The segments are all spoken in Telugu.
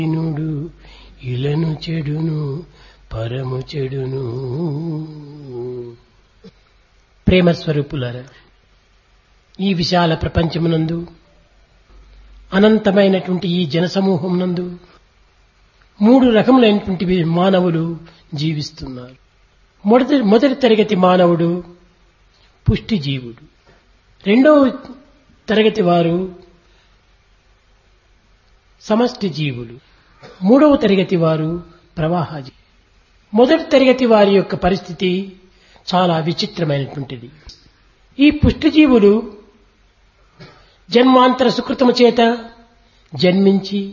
ఇనుడు ఇలను చెడును పరము చెడును ప్రేమ స్వరూపులారా ఈ విశాల ప్రపంచమునందు అనంతమైనటువంటి ఈ జనసమూహం నందు మూడు రకములైనటువంటి మానవులు జీవిస్తున్నారు మొదటి మొదటి తరగతి మానవుడు పుష్టి జీవుడు రెండవ తరగతి వారు సమష్టి జీవులు మూడవ తరగతి వారు ప్రవాహ జీ- మొదటి తరగతి వారి యొక్క పరిస్థితి చాలా విచిత్రమైనటువంటిది ఈ పుష్టిజీవులు జన్మాంతర సుకృతము చేత జన్మించి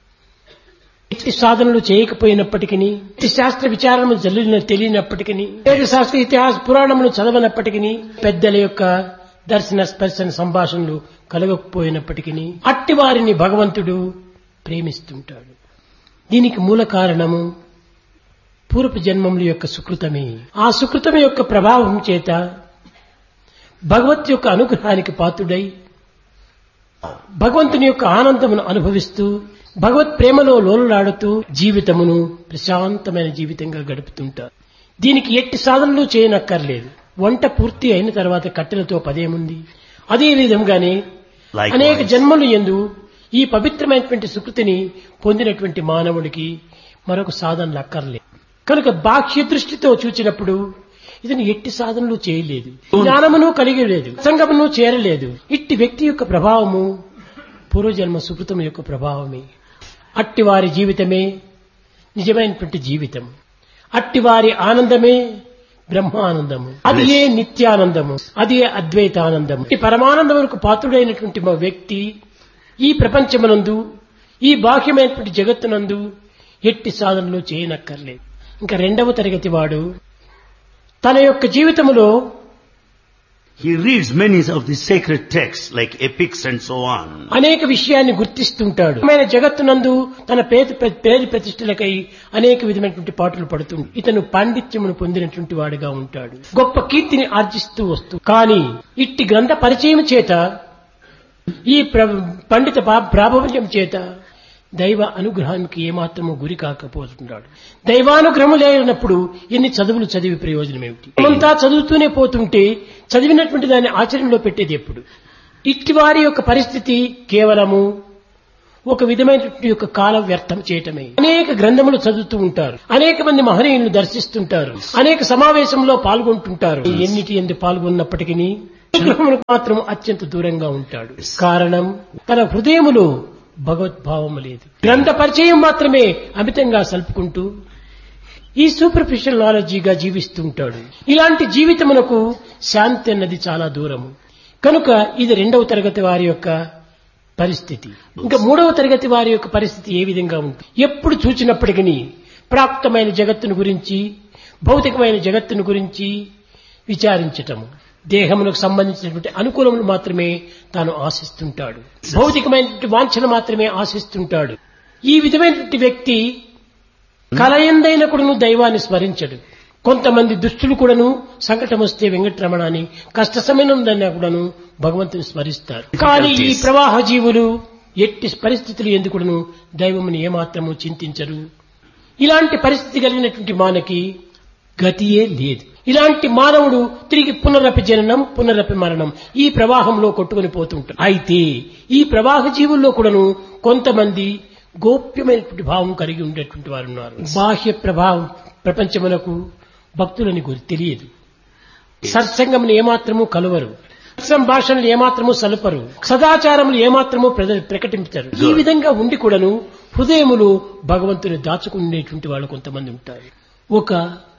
ఎట్టి సాధనలు చేయకపోయినప్పటికీ ఎట్టి శాస్త్ర విచారణలు జల్లిన తెలియనప్పటికీ వేద శాస్త్ర ఇతిహాస పురాణములు చదవనప్పటికీ పెద్దల యొక్క దర్శన స్పర్శన సంభాషణలు కలగకపోయినప్పటికీ అట్టి వారిని భగవంతుడు ప్రేమిస్తుంటాడు దీనికి మూల కారణము పూర్వపు జన్మముల యొక్క సుకృతమే ఆ సుకృతం యొక్క ప్రభావం చేత భగవత్ యొక్క అనుగ్రహానికి పాత్రుడై భగవంతుని యొక్క ఆనందమును అనుభవిస్తూ భగవత్ ప్రేమలో లోలులాడుతూ జీవితమును ప్రశాంతమైన జీవితంగా గడుపుతుంటారు దీనికి ఎట్టి సాధనలు చేయనక్కర్లేదు వంట పూర్తి అయిన తర్వాత కట్టెలతో పదేముంది అదే విధంగానే Likewise. అనేక జన్మలు ఎందు ఈ పవిత్రమైనటువంటి సుకృతిని పొందినటువంటి మానవుడికి మరొక సాధనలు అక్కర్లేదు కనుక బాహ్య దృష్టితో చూచినప్పుడు ఇతను ఎట్టి సాధనలు చేయలేదు జ్ఞానమును కలిగలేదు సంగమును చేరలేదు ఇట్టి వ్యక్తి యొక్క ప్రభావము పూర్వజన్మ సుకృతం యొక్క ప్రభావమే అట్టి వారి జీవితమే నిజమైనటువంటి జీవితం అట్టి వారి ఆనందమే బ్రహ్మానందము అది ఏ నిత్యానందము అది ఏ అద్వైతానందము ఈ పరమానందములకు పాత్రుడైనటువంటి మా వ్యక్తి ఈ ప్రపంచమునందు ఈ బాహ్యమైనటువంటి జగత్తునందు ఎట్టి సాధనలు చేయనక్కర్లేదు ఇంకా రెండవ తరగతి వాడు తన యొక్క జీవితములో He reads many of the sacred texts like epics and so on. అనేక విషయాన్ని గుర్తిస్తుంటాడు ఆయన జగత్తునందు తన పేరు పేరు ప్రతిష్టలకై అనేక విధమైనటువంటి పాటలు పడుతుంది ఇతను పాండిత్యమును పొందినటువంటి వాడిగా ఉంటాడు గొప్ప కీర్తిని ఆర్జిస్తూ వస్తూ కానీ ఇట్టి గ్రంథ పరిచయం చేత ఈ ప్ర- పండిత పా- ప్రాబల్యం చేత దైవ అనుగ్రహానికి ఏమాత్రము గురి కాకపోతున్నాడు దైవానుగ్రహం లేనప్పుడు ఎన్ని చదువులు చదివి ప్రయోజనం ఏమిటి అంతా చదువుతూనే పోతుంటే చదివినటువంటి దాన్ని ఆచరణలో పెట్టేది ఎప్పుడు ఇట్టి వారి యొక్క పరిస్థితి కేవలము ఒక విధమైనటువంటి యొక్క కాలం వ్యర్థం చేయటమే అనేక గ్రంథములు చదువుతూ ఉంటారు అనేక మంది మహనీయులను దర్శిస్తుంటారు అనేక సమావేశంలో పాల్గొంటుంటారు ఎన్నిటి ఎందు పాల్గొన్నప్పటికీ అనుగ్రహములకు మాత్రం అత్యంత దూరంగా ఉంటాడు కారణం తన హృదయములో భగవద్భావము లేదు గ్రంథ పరిచయం మాత్రమే అమితంగా సల్పుకుంటూ ఈ సూపర్ఫిషియల్ నాలెడ్జిగా జీవిస్తుంటాడు ఇలాంటి జీవితమునకు శాంతి అన్నది చాలా దూరము కనుక ఇది రెండవ తరగతి వారి యొక్క పరిస్థితి ఇంకా మూడవ తరగతి వారి యొక్క పరిస్థితి ఏ విధంగా ఉంటుంది ఎప్పుడు చూచినప్పటికీ ప్రాప్తమైన జగత్తును గురించి భౌతికమైన జగత్తును గురించి విచారించటము దేహమునకు సంబంధించినటువంటి అనుకూలములు మాత్రమే తాను ఆశిస్తుంటాడు భౌతికమైనటువంటి వాంఛను మాత్రమే ఆశిస్తుంటాడు ఈ విధమైనటువంటి వ్యక్తి కలయందైన కూడాను దైవాన్ని స్మరించడు కొంతమంది దుష్టులు కూడాను సంకటం వస్తే వెంకటరమణ అని కష్ట సమయంలో కూడాను భగవంతుని స్మరిస్తారు కానీ ఈ ప్రవాహ జీవులు ఎట్టి పరిస్థితులు ఎందుకును దైవముని ఏమాత్రము చింతించరు ఇలాంటి పరిస్థితి కలిగినటువంటి మానకి గతియే లేదు ఇలాంటి మానవుడు తిరిగి పునరపి జననం పునరపి మరణం ఈ ప్రవాహంలో కొట్టుకుని పోతుంటాడు అయితే ఈ ప్రవాహ జీవుల్లో కూడాను కొంతమంది గోప్యమైనటువంటి భావం కలిగి ఉండేటువంటి వారు ఉన్నారు బాహ్య ప్రభావం ప్రపంచమునకు భక్తులని గురి తెలియదు సత్సంగమును ఏమాత్రము కలువరు సంభాషణలు ఏమాత్రము సలుపరు సదాచారములు ఏమాత్రము ప్రజలు ప్రకటించరు ఈ విధంగా ఉండి కూడాను హృదయములు భగవంతుని దాచుకునేటువంటి వాళ్ళు కొంతమంది ఉంటారు ఒక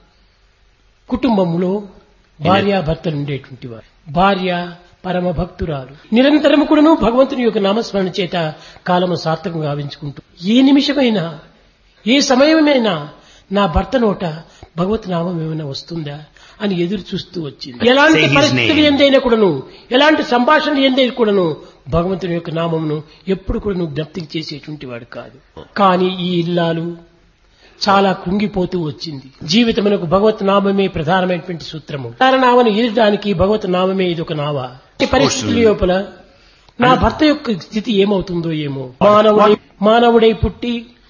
కుటుంబంలో భార్యాభర్తలు ఉండేటువంటి వారు భార్య పరమ భక్తురాలు నిరంతరము కూడాను భగవంతుని యొక్క నామస్మరణ చేత కాలము సార్థకంగా గావించుకుంటూ ఏ నిమిషమైనా ఏ సమయమైనా నా భర్త నోట భగవత్ నామం ఏమైనా వస్తుందా అని ఎదురు చూస్తూ వచ్చింది ఎలాంటి Say his పరిస్థితులు name. ఎందైనా కూడాను ఎలాంటి సంభాషణలు ఎందైనా కూడాను భగవంతుని యొక్క నామమును ఎప్పుడు కూడా జ్ఞప్తికి చేసేటువంటి వాడు కాదు కానీ ఈ ఇల్లాలు చాలా కృంగిపోతూ వచ్చింది జీవితమునకు భగవత్ నామమే ప్రధానమైనటువంటి సూత్రము నామను ఈదడానికి భగవత్ నామమే ఇది ఒక నావ ఈ పరిస్థితుల లోపల నా భర్త యొక్క స్థితి ఏమవుతుందో ఏమో మానవుడై మానవుడై పుట్టి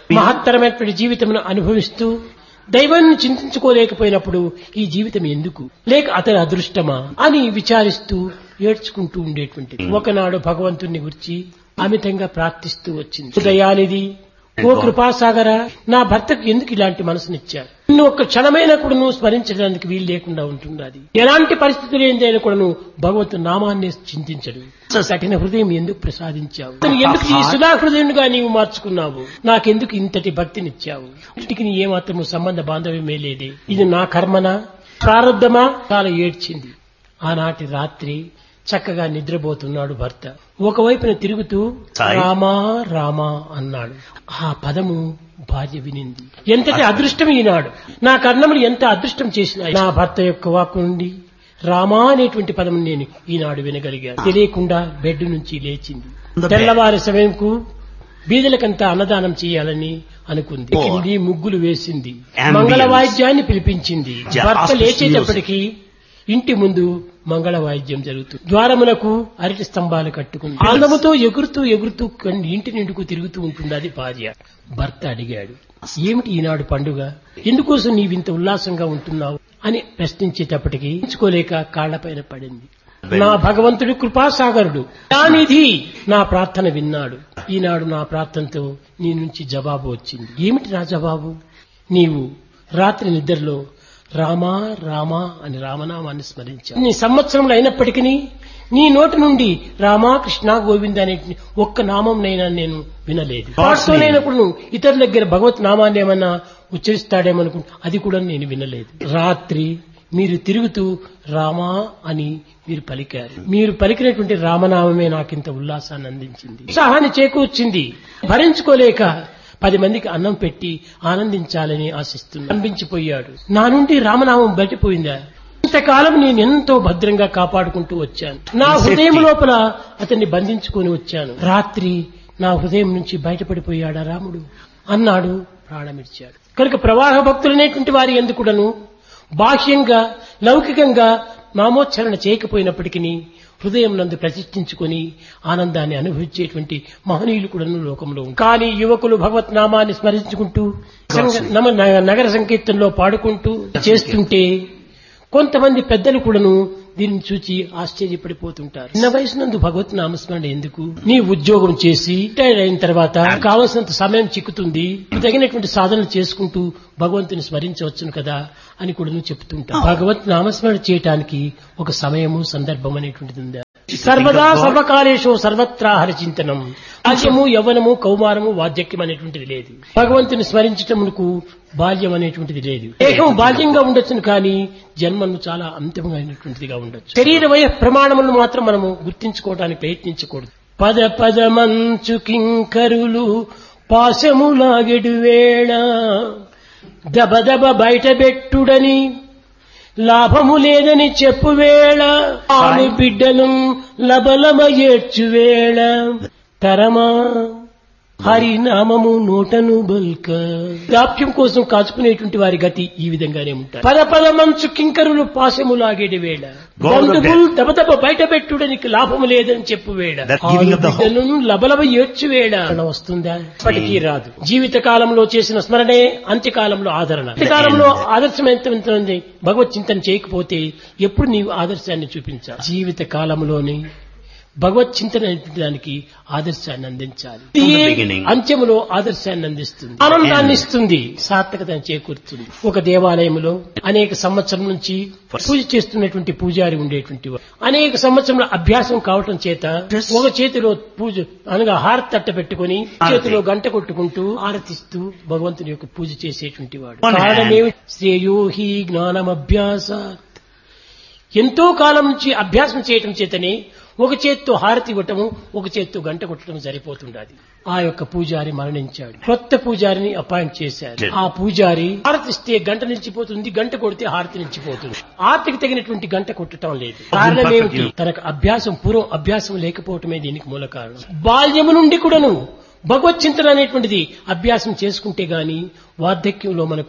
మహత్తరమైనటువంటి జీవితమును అనుభవిస్తూ దైవాన్ని చింతించుకోలేకపోయినప్పుడు ఈ జీవితం ఎందుకు లేక అతని అదృష్టమా అని విచారిస్తూ ఏడ్చుకుంటూ ఉండేటువంటిది ఒకనాడు భగవంతుణ్ణి గురించి అమితంగా ప్రార్థిస్తూ వచ్చింది దయానిది ఓ కృపాసాగర నా భర్తకు ఎందుకు ఇలాంటి మనసునిచ్చారు నువ్వు ఒక్క క్షణమైనా కూడా నువ్వు స్మరించడానికి వీలు లేకుండా ఉంటున్నది ఎలాంటి పరిస్థితులు ఏందైనా కూడా నువ్వు భగవంతు నామాన్ని చింతించడు కఠిన హృదయం ఎందుకు ప్రసాదించావు అతను ఎందుకు ఈ సుధా హృదయునిగా నీవు మార్చుకున్నావు నాకెందుకు ఇంతటి భక్తినిచ్చావు ఇంటికి నీ ఏమాత్రము సంబంధ బాంధవ్యమే లేదే ఇది నా కర్మనా ప్రారంధమా చాలా ఏడ్చింది ఆనాటి రాత్రి చక్కగా నిద్రపోతున్నాడు భర్త ఒకవైపున తిరుగుతూ సాయి. రామా రామా అన్నాడు ఆ పదము భార్య వినింది ఎంతటి అదృష్టం ఈనాడు నా కర్ణములు ఎంత అదృష్టం చేసిన నా భర్త యొక్క వాక్కు నుండి రామా అనేటువంటి పదం నేను ఈనాడు వినగలిగాను తెలియకుండా బెడ్ నుంచి లేచింది The bed. తెల్లవారి సమయంకు బీదలకంతా అన్నదానం చేయాలని అనుకుంది Oh. కింది ముగ్గులు వేసింది Ambience. మంగళ వాయిద్యాన్ని పిలిపించింది Ja- భర్త auspicious లేచేటప్పటికి ఇంటి ముందు మంగళ వాయిద్యం జరుగుతుంది ద్వారములకు అరటి స్తంభాలు కట్టుకుంది ఆనందముతో ఎగురుతూ ఎగురుతూ కన్- ఇంటి నిండుకు తిరుగుతూ ఉంటుంది అది భార్య భర్త అడిగాడు ఏమిటి ఈనాడు పండుగ ఎందుకోసం నీవింత ఉల్లాసంగా ఉంటున్నావు అని ప్రశ్నించేటప్పటికి ఎంచుకోలేక కాళ్లపైన పడింది నా భగవంతుడి కృపాసాగరుడు దానిధి నా ప్రార్థన విన్నాడు ఈనాడు నా ప్రార్థనతో నీ నుంచి జవాబు వచ్చింది ఏమిటి నా జవాబు నీవు రాత్రి నిద్రలో రామా రామా అని రామనామాన్ని స్మరించావు నీ సంవత్సరంలో అయినప్పటికీ నీ నోటి నుండి రామా కృష్ణ గోవింద అనే ఒక్క నామంనైనా నేను వినలేదు వాటితోనైనప్పుడు నువ్వు ఇతరుల దగ్గర భగవత్ నామాన్ని ఏమన్నా ఉచ్చరిస్తాడేమనుకు అది కూడా నేను వినలేదు రాత్రి మీరు తిరుగుతూ రామా అని మీరు పలికారు మీరు పలికినటువంటి రామనామమే నాకింత ఉల్లాసాన్ని అందించింది ఉత్సాహాన్ని చేకూర్చింది భరించుకోలేక పది మందికి అన్నం పెట్టి ఆనందించాలని ఆశిస్తున్నాను అనిపించిపోయాడు నా నుండి రామనామం బయటపోయిందా ఇంతకాలం నేను ఎంతో భద్రంగా కాపాడుకుంటూ వచ్చాను నా హృదయం లోపల అతన్ని బంధించుకొని వచ్చాను రాత్రి నా హృదయం నుంచి బయటపడిపోయాడా రాముడు అన్నాడు ప్రాణమిచ్చాడు కనుక ప్రవాహ భక్తులనేటువంటి వారి ఎందుకుడను బాహ్యంగా లౌకికంగా నామోచ్చరణ చేయకపోయినప్పటికీ హృదయం నందు ప్రతిష్ఠించుకొని ఆనందాన్ని అనుభవించేటువంటి మహనీయులు కూడా లోకంలో ఉన్నారు. కానీ యువకులు భగవత్ నామాన్ని స్మరించుకుంటూ సంగ- నమ- న- నగర సంకీర్తనలో పాడుకుంటూ చేస్తుంటే కొంతమంది పెద్దలు కూడాను దీన్ని చూచి ఆశ్చర్యపడిపోతుంటారు చిన్న వయసునందు భగవత్ నామస్మరణ ఎందుకు నీ ఉద్యోగం చేసి రిటైర్ అయిన తర్వాత కావలసినంత సమయం చిక్కుతుంది తగినటువంటి సాధనలు చేసుకుంటూ భగవంతుని స్మరించవచ్చును కదా అని కూడా నువ్వు చెప్తుంటా భగవత్ నామస్మరణ చేయటానికి ఒక సమయము సందర్భం అనేటువంటిది ఉందా సర్వదా సర్వకాలేషు సర్వత్రా హరి చింతనం బాల్యము యవ్వనము కౌమారము వాద్యక్యం అనేటువంటిది లేదు భగవంతుని స్మరించటమునకు బాల్యం అనేటువంటిది లేదు దేహం బాల్యంగా ఉండొచ్చును కానీ జన్మను చాలా అంతిమంగా అయినటువంటిదిగా ఉండొచ్చు శరీర వయ ప్రమాణములను మాత్రం మనము గుర్తించుకోవడానికి ప్రయత్నించకూడదు పద పద మంచు కింకరులు పాశములాగెడు వేళ దబ దబ బయటబెట్టుడని లాభము లేదని చెప్పువేళ ఆమె బిడ్డలు లబలమ ఏడ్చువేళ తరమా హరినామము నోటను బల్క దాప్యం కోసం కాచుకునేటువంటి వారి గతి ఈ విధంగానే ఉంటారు పద పద మంచు కింకరులు పాశము లాగేటి వేళ Go to the బంధువులు దబదబ బయట పెట్టుడానికి లాభము లేదని చెప్పు వేళ That giving up the hope. బిడ్డలను లబలబ ఏడ్చు వేళ వస్తుందా ఇప్పటికీ రాదు జీవిత కాలంలో చేసిన స్మరణే అంత్యకాలంలో ఆదరణ అంత్యకాలంలో ఆదర్శం ఎంత ఎంత ఉంది భగవత్ చింతన చేయకపోతే ఎప్పుడు నీవు ఆదర్శాన్ని చూపించాలి జీవిత కాలంలోని భగవత్ చింతన అనేటువంటి దానికి ఆదర్శాన్ని అందించాలి From the ఇదే beginning. అంత్యములో ఆదర్శాన్ని అందిస్తుంది ఆనందాన్ని ఇస్తుంది సార్థకతను చేకూరుతుంది ఒక దేవాలయంలో అనేక సంవత్సరం నుంచి పూజ చేస్తున్నటువంటి పూజారి ఉండేటువంటి వాడు. అనేక సంవత్సరంలో అభ్యాసం కావటం చేత Yes. ఒక చేతిలో పూజ అనగా హారతి తట్ట పెట్టుకుని హారతి. చేతిలో గంట కొట్టుకుంటూ ఆరతిస్తూ భగవంతుని యొక్క పూజ చేసేటువంటి వాడు One hand. కారణమేమి శ్రేయోహి జ్ఞానమభ్యాసాత్ ఎంతో కాలం నుంచి అభ్యాసం చేయటం చేతనే ఒక చేత్తో హారతి ఇవ్వటము ఒక చేత్తో గంట కొట్టడం సరిపోతుండాది ఆ యొక్క పూజారి మరణించాడు కొత్త పూజారిని అపాయింట్ చేశారు ఆ పూజారి హారతి ఇస్తే గంట నిలిచిపోతుంది గంట కొడితే హారతి నిలిచిపోతుంది ఆర్తికి తగినటువంటి గంట కొట్టడం లేదు కారణం ఏమిటి తనకు అభ్యాసం పూర్వం అభ్యాసం లేకపోవటమే దీనికి మూల కారణం బాల్యము నుండి కూడాను భగవత్ చింతన అనేటువంటిది అభ్యాసం చేసుకుంటే గాని వార్ధక్యంలో మనకు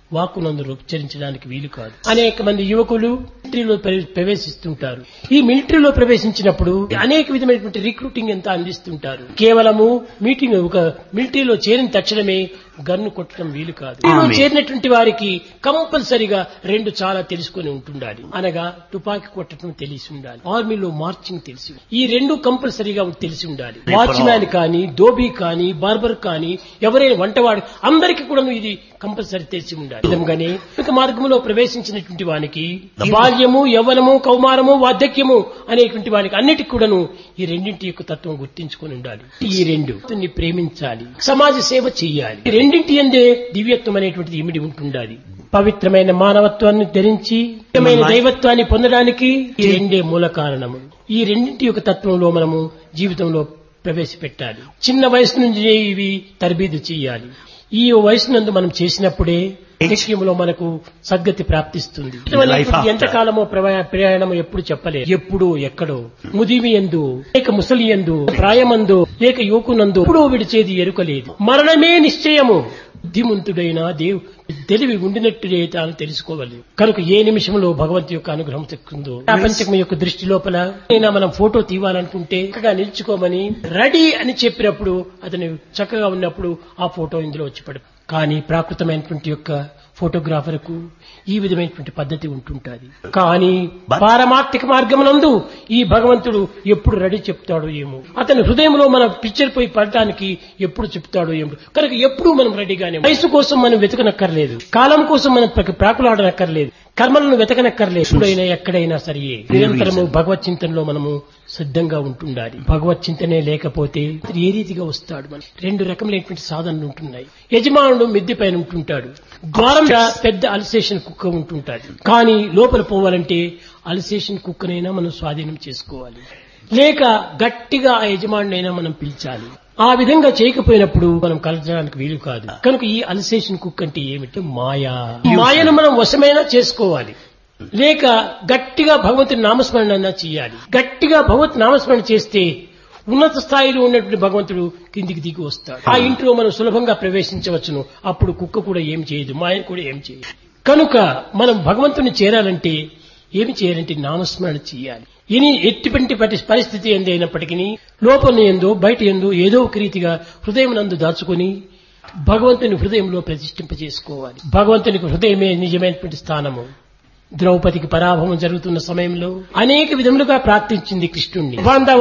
వాక్కునందు ఉచ్చరించడానికి వీలు కాదు అనేక మంది యువకులు మిలిటరీలో ప్ర- ప్రవేశిస్తుంటారు ఈ మిలిటరీలో ప్రవేశించినప్పుడు అనేక విధమైనటువంటి రిక్రూటింగ్ ఎంత అందిస్తుంటారు కేవలము మీటింగ్ ఒక మిలిటరీలో చేరిన తక్షణమే గన్ను కొట్టడం వీలు కాదు మిలిటరీలో ఆమె. చేరినటువంటి వారికి కంపల్సరిగా రెండు చాలా తెలుసుకొని ఉంటుండాలి అనగా తుపాకీ కొట్టడం తెలిసి ఉండాలి ఆర్మీలో మార్చింగ్ తెలిసి ఉండాలి. ఈ రెండు కంపల్సరిగా తెలిసి ఉండాలి They వాచ్మ్యాన్ కానీ దోబీ కానీ బార్బర్ కానీ ఎవరైనా వంటవాడు అందరికీ కూడా ఇది కంపల్సరీ తెలిసి ఉండాలి ఈ విధంగానే ఇక మార్గంలో ప్రవేశించినటువంటి వానికి బాల్యము యవ్వనము కౌమారము వార్ధక్యము అనేటువంటి వానికి అన్నిటికి కూడాను ఈ రెండింటి యొక్క తత్వం గుర్తించుకొని ఉండాలి ఈ రెండు దీన్ని ప్రేమించాలి సమాజ సేవ చెయ్యాలి ఈ రెండింటి అందే దివ్యత్వం అనేటువంటిది ఇమిడి ఉంటుండాలి పవిత్రమైన మానవత్వాన్ని ధరించి పవిత్రమైన దైవత్వాన్ని పొందడానికి ఈ రెండే మూల కారణము ఈ రెండింటి యొక్క తత్వంలో మనము జీవితంలో ప్రవేశపెట్టాలి చిన్న వయసు నుంచి ఇవి తరబీదు చేయాలి ఈ వయసు నందు మనం చేసినప్పుడే నిత్యములో మనకు సద్గతి ప్రాప్తిస్తుంది life after. ఎంతకాలమో ప్రవా- ప్రయాణము ఎప్పుడు చెప్పలేదు ఎప్పుడు ఎక్కడో ముదిమి ఎందు లేక ముసలి ఎందు ప్రాయమందు లేక యువకునందు ఎప్పుడో విడిచేది ఎరుకలేదు మరణమే నిశ్చయము బుద్ధిమంతుడైన దేవు తెలివి ఉండినట్టుడే తాను తెలుసుకోవాలి కనుక ఏ నిమిషంలో భగవంతు యొక్క అనుగ్రహం చెక్కుందో ప్రపంచం యొక్క దృష్టి లోపల అయినా మనం ఫోటో తీయాలనుకుంటే చక్కగా నిల్చుకోమని రెడీ అని చెప్పినప్పుడు అతను చక్కగా ఉన్నప్పుడు ఆ ఫోటో ఇందులో వచ్చి పడు కానీ ప్రాకృతమైనటువంటి యొక్క ఫోటోగ్రాఫర్ కు ఈ విధమైనటువంటి పద్ధతి ఉంటుంటది కానీ But- పారమార్థిక మార్గమునందు ఈ భగవంతుడు ఎప్పుడు రెడీ చెప్తాడో ఏమో అతని హృదయంలో మన పిక్చర్ పోయి పడటానికి ఎప్పుడు చెప్తాడో ఏమో కనుక ఎప్పుడు మనం రెడీగానే ఉన్నాం. వయసు కోసం మనం వెతకనక్కర్లేదు కాలం కోసం మనం ప్ర- ప్రాకులాడనక్కర్లేదు కర్మలను వెతకనక్కర్లేదు ఎప్పుడైనా ఎక్కడైనా సరియే నిరంతరము భగవత్ చింతనలో మనము సిద్ధంగా ఉంటుండాలి భగవత్ చింతనే లేకపోతే అతను ఏ రీతిగా వస్తాడు మనం రెండు రకములైనటువంటి సాధనలు ఉంటున్నాయి యజమానుడు మిద్దె పైన ఉంటుంటాడు ద్వారం పెద్ద అల్సేషన్ కుక్క ఉంటుంటాది కానీ లోపల పోవాలంటే అల్సేషన్ కుక్కనైనా మనం స్వాధీనం చేసుకోవాలి లేక గట్టిగా ఆ యజమానునైనా మనం పిలిచాలి ఆ విధంగా చేయకపోయినప్పుడు మనం కలచడానికి వీలు కాదు కనుక ఈ అల్సేషన్ కుక్ అంటే ఏమిటి మాయా ఈ మాయను మనం వశమైనా చేసుకోవాలి లేక గట్టిగా భగవంతుని నామస్మరణ చేయాలి గట్టిగా భగవత్ నామస్మరణ చేస్తే ఉన్నత స్థాయిలో ఉన్నటువంటి భగవంతుడు కిందికి దిగి వస్తాడు ఆ ఇంట్లో మనం సులభంగా ప్రవేశించవచ్చును అప్పుడు కుక్క కూడా ఏం చేయదు మాయ కూడా ఏం చేయదు కనుక మనం భగవంతుని చేరాలంటే ఏమి చేయాలంటే నామస్మరణ చేయాలి ఇని ఎట్టిపంటి పటి- పరిస్థితి ఎందు అయినప్పటికీ లోపల ఎందు బయట ఎందు ఏదో ఒక రీతిగా హృదయం నందు దాచుకొని భగవంతుని హృదయంలో ప్రతిష్ఠింపజేసుకోవాలి భగవంతునికి హృదయమే నిజమైనటువంటి స్థానము ద్రౌపదికి పరాభవం జరుగుతున్న సమయంలో అనేక విధములుగా ప్రార్థించింది కృష్ణుణ్ణి బాంధవ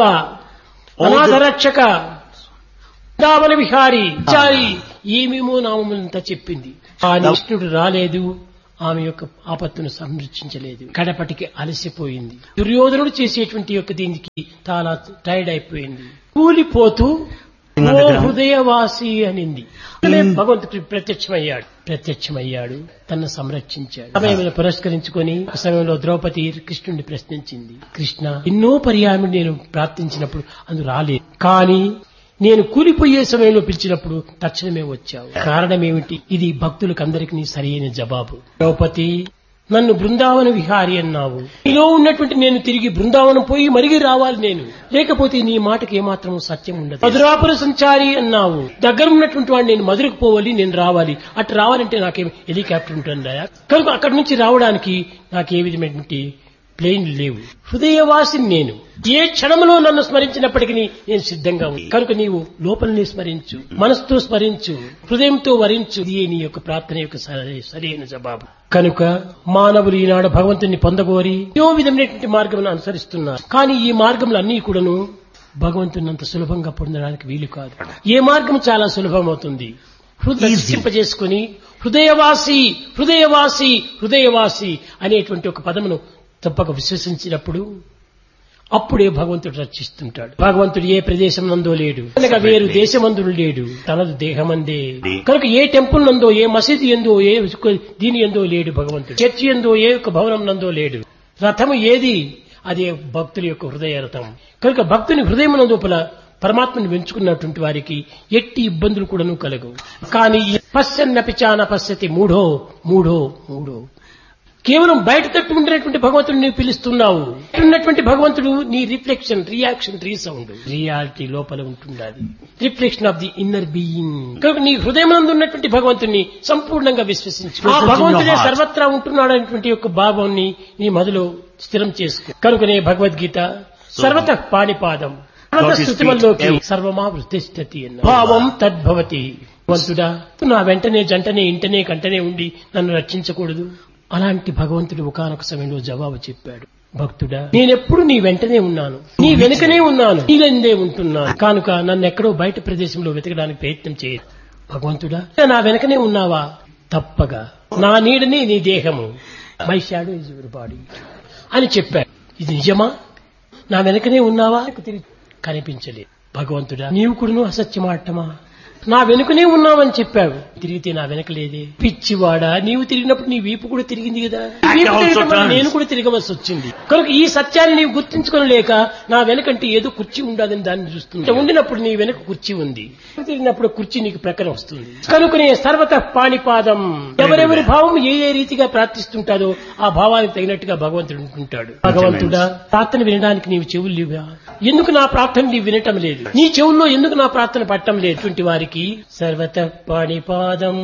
అనాథరక్షక వృందావన విహారి చారి ఏమేమో నామములంతా చెప్పింది ఆ కృష్ణుడు రాలేదు ఆమె యొక్క ఆపత్తును సంరక్షించలేదు కడపటికి అలసిపోయింది దుర్యోధనుడు చేసేటువంటి యొక్క దీనికి చాలా టైర్డ్ అయిపోయింది కూలిపోతూ ఓ హృదయవాసి అనింది అనే భగవంతుడు ప్రత్యక్షమయ్యాడు ప్రత్యక్షమయ్యాడు తనను సంరక్షించాడు సమయంలో పురస్కరించుకొని ఒక సమయంలో ద్రౌపది కృష్ణుడిని ప్రశ్నించింది కృష్ణ ఎన్నో పర్యాయం నేను ప్రార్థించినప్పుడు అందు రాలేదు కానీ నేను కూలిపోయే సమయంలో పిలిచినప్పుడు తక్షణమే వచ్చావు కారణం ఏమిటి ఇది భక్తులకు అందరికీ సరైన జవాబు ద్రౌపది నన్ను బృందావన విహారి అన్నావు నీలో ఉన్నటువంటి నేను తిరిగి బృందావనం పోయి మరిగి రావాలి నేను లేకపోతే నీ మాటకి ఏమాత్రం సత్యం ఉండదు మధురాపుర సంచారి అన్నావు దగ్గర ఉన్నటువంటి వాడు నేను మధురకు పోవాలి నేను రావాలి అటు రావాలంటే నాకేం హెలికాప్టర్ ఉంటుందా కనుక అక్కడి నుంచి రావడానికి నాకు ఏ విధమైనటువంటి ప్లేన్ లేవు హృదయవాసిని నేను ఏ క్షణంలో నన్ను స్మరించినప్పటికీ నేను సిద్ధంగా ఉంది కనుక నీవు లోపలని స్మరించు మనసుతో స్మరించు హృదయంతో వరించు ఇది నీ యొక్క ప్రార్థన యొక్క సరి- సరైన జవాబు కనుక మానవులు ఈనాడు భగవంతుని పొందగోరి ఏదో విధమైనటువంటి మార్గం అనుసరిస్తున్నారు కానీ ఈ మార్గంలో అన్ని కూడాను భగవంతుని అంత సులభంగా పొందడానికి వీలు కాదు ఏ మార్గం చాలా సులభమవుతుంది హృదయింపజేసుకుని హృదయవాసి హృదయవాసి హృదయవాసి అనేటువంటి ఒక పదమును తప్పక విశ్వసించినప్పుడు అప్పుడే భగవంతుడు రక్షిస్తుంటాడు భగవంతుడు ఏ ప్రదేశం నందో లేడు కనుక వేరు దేశమందుడు లేడు తనదు దేహమందే కనుక ఏ టెంపుల్ నందో ఏ మసీదు ఎందో ఏ దీని ఎందో లేడు భగవంతుడు చర్చి ఎందో ఏ యొక్క భవనం నందో లేడు రథము ఏది అదే భక్తుల యొక్క హృదయ రథం కనుక భక్తుని హృదయం లోపల పరమాత్మని పెంచుకున్నటువంటి వారికి ఎట్టి ఇబ్బందులు కూడాను కలగవు కానీ ఈ పశ్చన్నపి చాన పశ్యతి మూఢో మూఢో మూఢో కేవలం బయట తట్టు ఉండేటువంటి భగవంతుడు నీవు పిలుస్తున్నావు బయట ఉన్నటువంటి భగవంతుడు నీ రిఫ్లెక్షన్ రియాక్షన్ రీసౌండ్ రియాలిటీ లోపల ఉంటుండాలి reflection of the inner being కనుక నీ హృదయమందు ఉన్నటువంటి భగవంతుని సంపూర్ణంగా విశ్వసించు ఆ Present in your భగవంతుడే heart. సర్వత్రా ఉంటున్నాడు అనేటువంటి యొక్క భావాన్ని నీ మదిలో స్థిరం చేసుకో కనుకనే భగవద్గీత సర్వత పాణిపాదం సర్వత God is స్థుతిమల్లోకి speak. సర్వమా వృద్ధిష్టతి భావం తద్భవతి భగవంతుడా నా వెంటనే జంటనే ఇంటనే కంటనే ఉండి నన్ను రక్షించకూడదు అలాంటి భగవంతుడు ఒకానొక సమయంలో జవాబు చెప్పాడు భక్తుడా నేనెప్పుడు నీ వెంటనే ఉన్నాను నీ వెనుకనే ఉన్నాను నీలందే ఉంటున్నాను కానుక నన్ను ఎక్కడో బయట ప్రదేశంలో వెతకడానికి ప్రయత్నం చేయదు భగవంతుడా నా వెనకనే ఉన్నావా తప్పగా నా నీడనే నీ దేహము my shadow is your body అని చెప్పాడు ఇది నిజమా నా వెనకనే ఉన్నావా నాకు తిరిగి కనిపించలేదు భగవంతుడా నీవు కూడాను అసత్యమాటమా నా వెనుకనే ఉన్నావని చెప్పావు తిరిగితే నా వెనక లేదే పిచ్చివాడా నీవు తిరిగినప్పుడు నీ వీపు కూడా తిరిగింది కదా Back వీపు also తిరగడం వల్ల turns. నేను కూడా తిరగవలసి వచ్చింది కనుక ఈ సత్యాన్ని నీవు గుర్తించుకోలేక నా వెనకంటే ఏదో కుర్చీ ఉండదని దాన్ని చూస్తుంది ఉండినప్పుడు నీ వెనక కుర్చీ ఉంది తిరిగినప్పుడు కుర్చీ నీకు ప్రక్కన వస్తుంది కనుకనే సర్వత పాణిపాదం ఎవరెవరి భావం ఏ ఏ రీతిగా ప్రార్థిస్తుంటారో ఆ భావానికి తగినట్టుగా భగవంతుడు ఉంటుంటాడు భగవంతుడా ప్రార్థన వినడానికి నీవు చెవులు లేవా ఎందుకు నా ప్రార్థన నీవు వినటం లేదు నీ చెవుల్లో ఎందుకు నా ప్రార్థన పట్టం లేదు ఇటువంటి వారికి సర్వత పాణిపాదం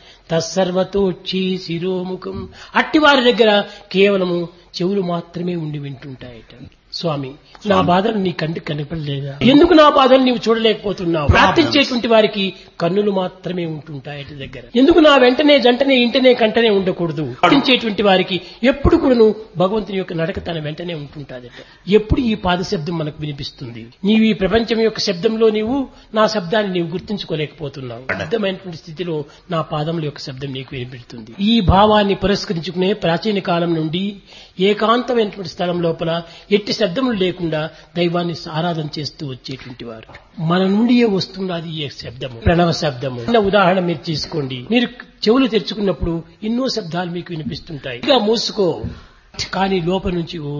తత్సర్వతోక్షి శిరోముఖం అట్టి వారి దగ్గర కేవలము చెవులు మాత్రమే ఉండి వింటుంటాయట స్వామి నా బాధలు నీ కంటికి కనపడలేదా ఎందుకు నా బాధలు నీవు చూడలేకపోతున్నావు ప్రార్థించేటువంటి వారికి కన్నులు మాత్రమే ఉంటుంటాయట దగ్గర ఎందుకు నా వెంటనే జంటనే ఇంటనే కంటనే ఉండకూడదు ప్రార్థించేటువంటి వారికి ఎప్పుడు కూడాను భగవంతుని యొక్క నడక తన వెంటనే ఉంటుంటాదట ఎప్పుడు ఈ పాద శబ్దం మనకు వినిపిస్తుంది నీవు ఈ ప్రపంచం యొక్క శబ్దంలో నీవు నా శబ్దాన్ని నీవు గుర్తించుకోలేకపోతున్నావు అర్థమైనటువంటి స్థితిలో నా పాదముల యొక్క శబ్దం నీకు వినిపిస్తుంది ఈ భావాన్ని పురస్కరించుకునే ప్రాచీన కాలం నుండి ఏకాంతమైనటువంటి స్థలం లోపల ఎట్టి శబ్దములు లేకుండా దైవాన్ని ఆరాధన చేస్తూ వచ్చేటువంటి వారు మన నుండియే వస్తున్నది ఈ శబ్దము ప్రణవ శబ్దము చిన్న ఉదాహరణ మీరు తీసుకోండి మీరు చెవులు తెరుచుకున్నప్పుడు ఎన్నో శబ్దాలు మీకు వినిపిస్తుంటాయి ఇంకా మూసుకో కానీ లోపల నుంచి ఓ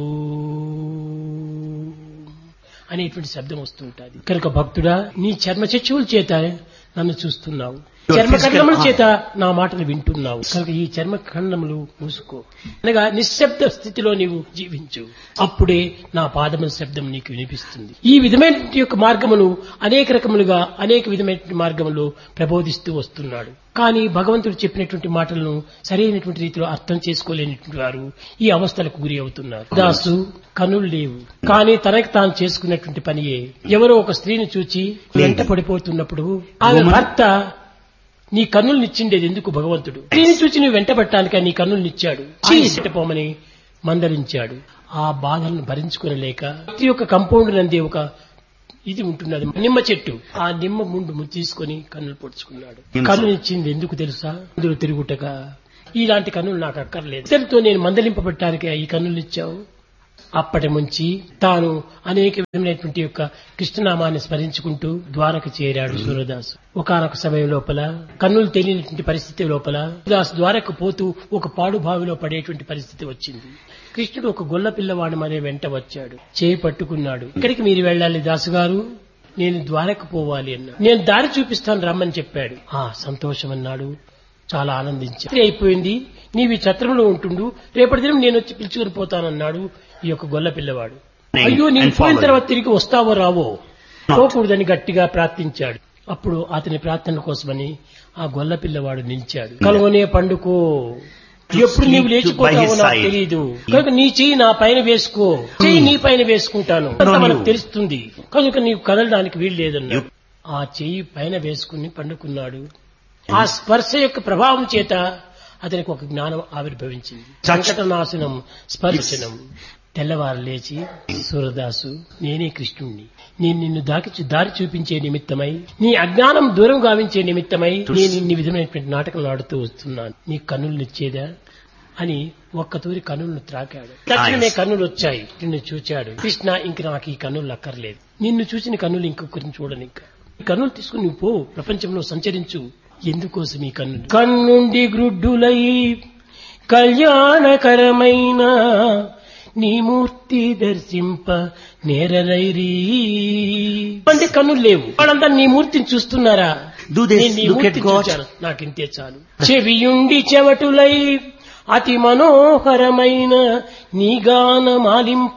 అనేటువంటి శబ్దం వస్తుంటుంది కనుక భక్తుడా నీ చర్మ చచ్చువుల చేత నన్ను చూస్తున్నావు Your చర్మ physical ఖండముల eye. చేత నా మాటలు వింటున్నావు కనుక ఈ చర్మ ఖండములు మూసుకో అనగా నిశ్శబ్ద స్థితిలో నీవు జీవించు అప్పుడే నా పాదముల శబ్దం నీకు వినిపిస్తుంది ఈ విధమైన యొక్క మార్గమును అనేక రకములుగా అనేక విధమైనటువంటి మార్గములు ప్రబోధిస్తూ వస్తున్నాడు కానీ భగవంతుడు చెప్పినటువంటి మాటలను సరైనటువంటి రీతిలో అర్థం చేసుకోలేనటువంటి వారు ఈ అవస్థలకు గురి అవుతున్నారు దాసు కనులు లేవు కానీ తనకి తాను చేసుకున్నటువంటి పనియే ఎవరో ఒక స్త్రీని చూచి వెంట పడిపోతున్నప్పుడు ఆమె భర్త నీ కన్నులనిచ్చిండేది ఎందుకు భగవంతుడు స్త్రీని చూచి నువ్వు వెంట పెట్టాలిక నీ కన్నులనిచ్చాడు పోమని మందలించాడు ఆ బాధలను భరించుకోలేక ప్రతి ఒక్క కంపౌండ్ నందే ఒక ఇది ఉంటున్నది నిమ్మ చెట్టు ఆ నిమ్మ ముందు తీసుకొని కన్నులు పొడుచుకున్నాడు నిమ్మ. కన్నునిచ్చింది ఎందుకు తెలుసా అందులో తిరుగుటగా ఇలాంటి కన్నులు నాకు అక్కర్లేదు ఇతరులతో నేను మందలింపబట్టానికి ఈ కన్నులు ఇచ్చావు అప్పటి నుంచి తాను అనేక విధమైనటువంటి యొక్క కృష్ణనామాన్ని స్మరించుకుంటూ ద్వారక చేరాడు సూర్యదాసు ఒకనొక సమయం లోపల కన్నులు తెలియనటువంటి పరిస్థితి లోపల సూర్యదాసు ద్వారకు పోతూ ఒక పాడు బావిలో పడేటువంటి పరిస్థితి వచ్చింది కృష్ణుడు ఒక గొల్ల పిల్లవాడు మరే వెంట వచ్చాడు చేయి పట్టుకున్నాడు ఇక్కడికి మీరు వెళ్ళాలి దాసు గారు నేను ద్వారకు పోవాలి అన్నాడు నేను దారి చూపిస్తాను రమ్మని చెప్పాడు ఆ సంతోషం అన్నాడు చాలా ఆనందించాడు రాత్రి అయిపోయింది నీవి ఛత్రంలో ఉంటుండు రేపటి దినం నేను వచ్చి పిలుచుకొని పోతానన్నాడు ఈ యొక్క గొల్ల పిల్లవాడు అయ్యో నీవు And పోయిన follow. తర్వాత తిరిగి వస్తావో రావో పోకూడదని గట్టిగా ప్రార్థించాడు అప్పుడు అతని ప్రార్థన కోసమని ఆ గొల్ల పిల్లవాడు నిలిచాడు కలువనే పండుకో ఎప్పుడు నీవు sleep to- by లేచిపోతావో his నాకు side. తెలియదు కనుక నీ చెయ్యి నా పైన వేసుకో చెయ్యి నీ పైన వేసుకుంటాను అంత No, మనకు you. తెలుస్తుంది కనుక నీవు కదలడానికి వీలు లేదన్నాడు You- ఆ చెయ్యి పైన వేసుకుని పండుకున్నాడు ఆ స్పర్శ యొక్క ప్రభావం చేత అతనికి ఒక జ్ఞానం ఆవిర్భవించింది సంకటనాశనం స్పర్శనం తెల్లవారు లేచి సూరదాసు నేనే కృష్ణుణ్ణి నేను నిన్ను దాకి దారి చూపించే నిమిత్తమై నీ అజ్ఞానం దూరం గావించే నిమిత్తమై నేను ఇన్ని విధమైనటువంటి నాటకం ఆడుతూ వస్తున్నాను నీ కన్నులనిచ్చేదా అని ఒక్క తూరి కన్నులను త్రాకాడు తక్షణమే కన్నులు వచ్చాయి నిన్ను చూచాడు కృష్ణ ఇంక నాకు ఈ కన్నులు అక్కర్లేదు నిన్ను చూసిన కన్నులు ఇంకొకరిని చూడను ఇంకా ఈ కన్నులు తీసుకుని నువ్వు పో ప్రపంచంలో సంచరించు ఎందుకోసం ఈ కన్ను కన్నుండి గ్రుడ్డులై కళ్యాణకరమైన నీ మూర్తి దర్శింప నేరరైరీ అంటే కన్నులు లేవు వాళ్ళంతా నీ మూర్తిని చూస్తున్నారా Do they నేను నీ look at మూర్తిని God? చూచాను. నాకింతే చాలు చెవియుండి చెవటులై అతి మనోహరమైన నీగాన మాలింప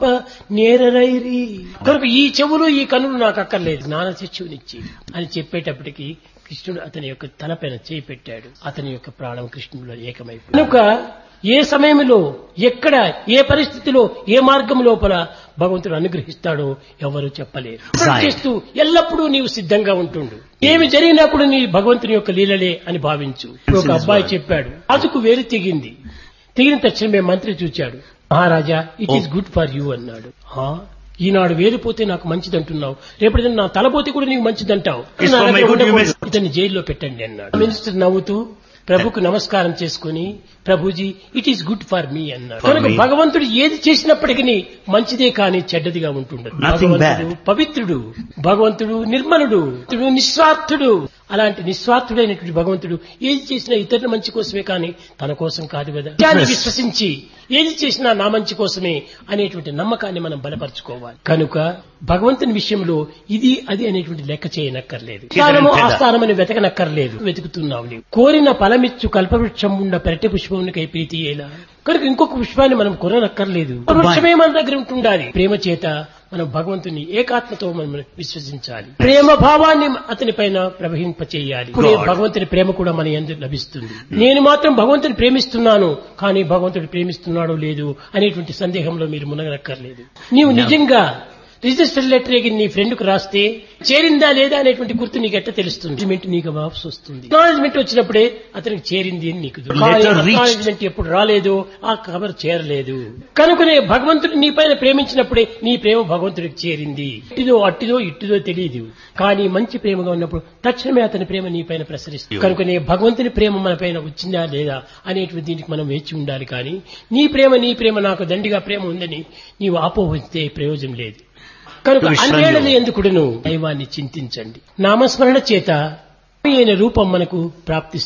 నేరరైరి కనుక ఈ చెవులు ఈ కనులు నాకు అక్కర్లేదు జ్ఞాన శిష్యునిచ్చి అని చెప్పేటప్పటికి కృష్ణుడు అతని యొక్క తలపైన చేయి పెట్టాడు అతని యొక్క ప్రాణం కృష్ణుడిలో ఏకమైపోయింది కనుక ఏ సమయంలో ఎక్కడ ఏ పరిస్థితిలో ఏ మార్గం లోపల భగవంతుడు అనుగ్రహిస్తాడో ఎవరు చెప్పలేరు Right. చేస్తూ ఎల్లప్పుడూ నీవు సిద్ధంగా ఉంటుండు ఏమి జరిగినప్పుడు నీ భగవంతుని యొక్క లీలలే అని భావించు ఇప్పుడు ఒక అబ్బాయి చెప్పాడు రాజుకు వేరు తెగింది తెగిన తక్షణమే మంత్రి చూచాడు Maharaja it is good for you అన్నాడు "ఆ, ఈనాడు వేలిపోతే నాకు మంచిదంటున్నావు రేపటి నా తలపోతే కూడా నీకు మంచిదంటావు It's for my good, you may- ఇతన్ని జైల్లో పెట్టండి అన్నాడు మినిస్టర్ నవ్వుతూ ప్రభుకు నమస్కారం చేసుకుని ప్రభుజీ it is good for me అన్నాడు For కనుక me. భగవంతుడు ఏది చేసినప్పటికీ మంచిదే కానీ చెడ్డదిగా ఉంటుండదు Nothing భగవంతుడు పవిత్రుడు భగవంతుడు నిర్మలుడు భగవంతుడు నిస్వార్థుడు అలాంటి నిస్వార్థుడైనటువంటి భగవంతుడు ఏది చేసినా ఇతరుల మంచి కోసమే కానీ తన కోసం కాదు కదా దాన్ని విశ్వసించి ఏది చేసినా నా మంచి కోసమే అనేటువంటి నమ్మకాన్ని మనం బలపరచుకోవాలి కనుక భగవంతుని విషయంలో ఇది అది అనేటువంటి లెక్క చేయనక్కర్లేదు స్థానము ఆ స్థానమని వెతకనక్కర్లేదు వెతుకుతున్నావు నీవు కోరిన ఫలమిచ్చు కల్పవృక్షం ఉండ పెరటి పుష్పమునికై ప్రీతి ఎలా కనుక ఇంకొక పుష్పాన్ని మనం కొననక్కర్లేదు వృక్షమే మన దగ్గర ఉంటుండాలి ప్రేమ చేత మనం భగవంతుని ఏకాత్మతో మనం విశ్వసించాలి ప్రేమ భావాన్ని అతని పైన ప్రవహింపచేయాలి ఇప్పుడే God. భగవంతుని ప్రేమ కూడా మన ఎందు లభిస్తుంది నేను మాత్రం భగవంతుని ప్రేమిస్తున్నాను కానీ భగవంతుడు ప్రేమిస్తున్నాడో లేదు అనేటువంటి సందేహంలో మీరు మునగనక్కర్లేదు నీవు నిజంగా రిజిస్టర్ లెటర్ ఎగిరి నీ ఫ్రెండ్ కు రాస్తే చేరిందా లేదా అనేటువంటి గుర్తు నీకు ఎట్ట తెలుస్తుంది అగ్రిమెంట్ నీకు వాపస్ వస్తుంది అక్నాలజ్మెంట్ వచ్చినప్పుడే అతనికి చేరింది అని నీకు తెలుసు. కానీ Letter reached. అక్నాలజ్మెంట్ ఎప్పుడు రాలేదు ఆ ఖబర్ చేరలేదు కనుకనే భగవంతుడు నీ పైన ప్రేమించినప్పుడే నీ ప్రేమ భగవంతుడికి చేరింది ఇట్టిదో అట్టిదో ఇట్టిదో తెలియదు కానీ మంచి ప్రేమగా ఉన్నప్పుడు తక్షణమే అతని ప్రేమ నీ పైన ప్రసరిస్తుంది కనుకనే భగవంతుని ప్రేమ మన పైన వచ్చిందా లేదా అనేటువంటి దీనికి మనం వేచి ఉండాలి కానీ నీ ప్రేమ నీ ప్రేమ నాకు దండిగా ప్రేమ ఉందని నీవు ఆపోహిస్తే ప్రయోజనం లేదు కనుక విశ్వంలో- అన్వేళలు ఎందుకుడును దైవాన్ని చింతించండి నామస్మరణ చేత అయిన రూపం మనకు ప్రాప్తిస్తుంది